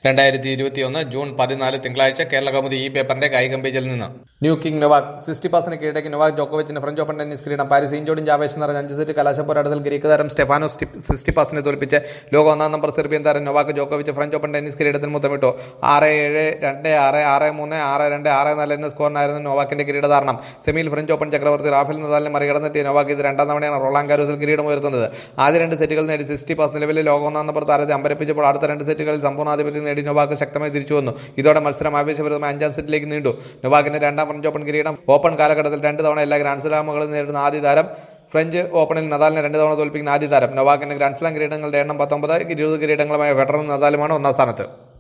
രണ്ടായിരത്തി ഇരുപത്തിയൊന്ന് ജൂൺ പതിനാല് തിങ്കളാഴ്ച കേരള കൗമുദി ഈ പേപ്പറിന്റെ കായികം പേജിൽ നിന്ന് ന്യൂ കിങ് നൊവാക് സിക്സ്റ്റി പാസിന് കീഴടക്കി നൊവാക് ജോക്കോവിച്ചിന് ഫ്രഞ്ച് ഓപ്പൺ ടെന്നീസ് കിരീടം പാരീസ് ഇഞ്ചോടിഞ്ച് ആവേശം നിറഞ്ഞ അഞ്ച് സെറ്റ് കലാശപ്പോരാട്ടത്തിൽ ഗ്രീക്ക് താരം സ്റ്റെഫാനോ സിക്സ്റ്റി പാസിനെ തോൽപ്പിച്ച് ലോക ഒന്നാം നമ്പർ സെർബിയൻ താരം നൊവാക് ജോക്കോവിച്ച് ഫ്രഞ്ച് ഓപ്പൺ ടെന്നീസ് കിരീടത്തിൽ മുത്തമിട്ടു ആറ് ഏഴ് രണ്ട് ആറ് ആറ് മൂന്ന് ആറ് രണ്ട് ആറ് നാല് എന്ന സ്കോറിനായിരുന്നു നൊവാക്കിന്റെ കിരീടധാരണം സെമിയിൽ ഫ്രഞ്ച് ഓപ്പൺ ചക്രവർത്തി റാഫേൽ നദാലിനെ മറികടന്നെത്തിയ നൊവാക്ക് ഇത് രണ്ടാം തവണയാണ് റോളാൻ കാരൂസിൽ കിരീടം ഉയർത്തുന്നത് ആദ്യ രണ്ട് സെറ്റുകൾ നേടി സിക്സ്റ്റി പാസ് നിലവിലെ ലോക ഒന്നാം നമ്പർ താരത്തെ അമ്പരപ്പിച്ചപ്പോൾ അടുത്ത രണ്ട് സെറ്റുകളിൽ സമ്പൂർണ്ണാധിപത്യം നേടി നൊവാക്ക് ശക്തമായി തിരിച്ചു വന്നു ഇതോടെ മത്സരം ആവേശപരമായി അഞ്ചാം സെറ്റിലേക്ക് നീണ്ടു നൊവാക്കിന്റെ രണ്ടാം ഫ്രഞ്ച് ഓപ്പൺ കിരീടം ഓപ്പൺ കാലഘട്ടത്തിൽ രണ്ട് തവണ എല്ലാ ഗ്രാൻഡ് സ്ലാമുകളും നേരിടുന്ന ആദ്യ താരം ഫ്രഞ്ച് ഓപ്പണിൽ നദാലിനെ രണ്ട് തവണ തോൽപ്പിക്കുന്ന ആദ്യ താരം നൊവാക്കിന്റെ ഗ്രാൻഡ് സ്ലാം കിരീടങ്ങളുടെ എണ്ണം പത്തൊമ്പത് ഇരുപത് കിരീടങ്ങളുമായ ഫെഡറൽ നദാലുമാണ് ഒന്നാം സ്ഥാനത്ത്